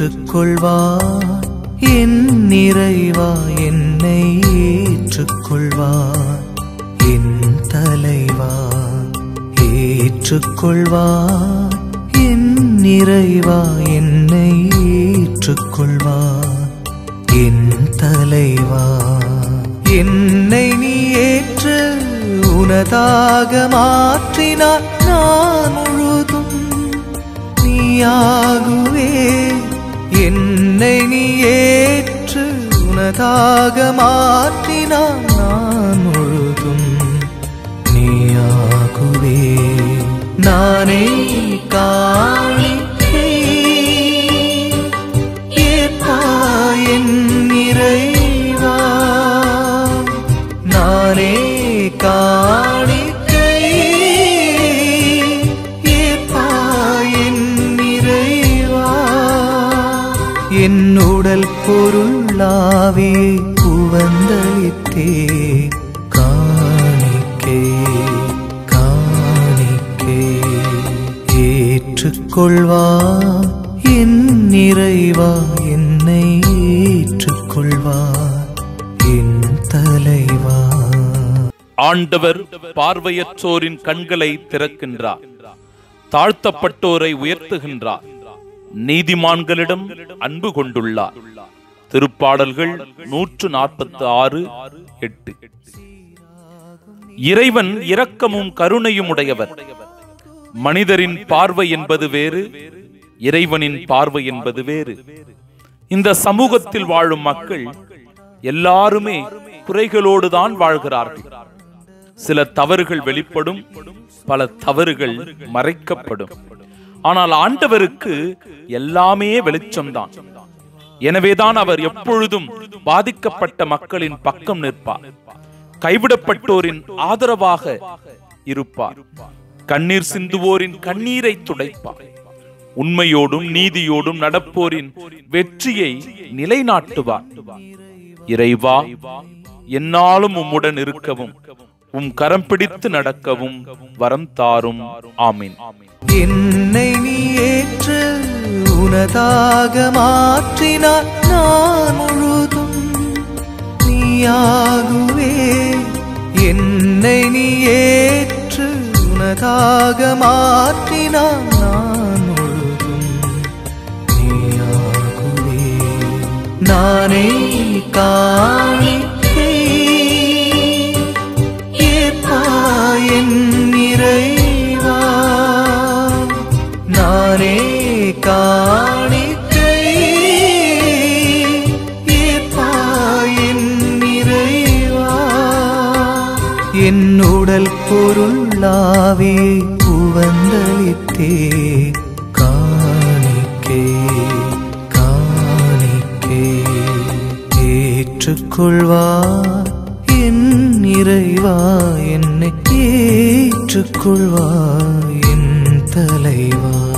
ஏற்றுக்கொள்வார் என் நிறைவா என்னை ஏற்றுக்கொள்வார் என் தலைவா ஏற்றுக்கொள்வார் என் நிறைவா என்னை ஏற்றுக்கொள்வார் என் தலைவா என்னை நீ ஏற்று உனதாக மாற்றினார் நான் முழுதும் நீயாகுவே என்னை நீ ஏற்று உனதாக மாற்றினான் நான் முழுதும் நீயாகுவே நானே காணிக்கை ஏற்பாய் என் நிறைவா நானே காணிக்கை ஏற்பாய் என் நிறைவா என் உடல் பொருளாவே உவந்தளித்தே காணிக்கை காணிக்கை ஏற்றுக்கொள்வா என் நிறைவா என்னை ஏற்றுக்கொள்வா என் தலைவா ஆண்டவர் பார்வையற்றோரின் கண்களை திறக்கின்றார் தாழ்த்தப்பட்டோரை உயர்த்துகின்றார் நீதிமான்களிடம் அன்பு கொண்டுள்ளார் திருப்பாடல்கள் நூற்று நாற்பத்தி ஆறு எட்டு இறைவன் இரக்கமும் கருணையும் உடையவர் மனிதரின் பார்வை என்பது வேறு இறைவனின் பார்வை என்பது வேறு இந்த சமூகத்தில் வாழும் மக்கள் எல்லாருமே குறைகளோடு தான் வாழ்கிறார்கள் சில தவறுகள் வெளிப்படும் பல தவறுகள் மறைக்கப்படும் ஆனால் ஆண்டவருக்கு எல்லாமே வெளிச்சம்தான் எனவேதான் அவர் எப்பொழுதும் பாதிக்கப்பட்ட மக்களின் பக்கம் நிற்பார் கைவிடப்பட்டோரின் ஆதரவாக இருப்பார் கண்ணீர் சிந்துவோரின் கண்ணீரை துடைப்பார் உண்மையோடும் நீதியோடும் நடப்போரின் வெற்றியை நிலைநாட்டுவார் இறைவா என்னாலும் உம்முடன் இருக்கவும் உம் கரம் பிடித்து நடக்கவும் வரம் தாரும் ஆமீன் என்னை நீ ஏற்று உனதாக மாற்றினார் நான் முழுதும் நீயாகுவே என்னை நீ ஏற்று உனதாக மாற்றினார் நான் முழுதும் நீயாகுவே நானே காணிக்கை ஏற்பாய் என் நிறைவா நானே காணிக்கை ஏற்பாய் என் நிறைவா என் உடல் பொருளாவே உவந்தளித்தே காணிக்கை காணிக்கை ஏற்றுக்கொள்வார் என் இறைவா என்னை ஏற்றுக்கொள்வார் என் தலைவா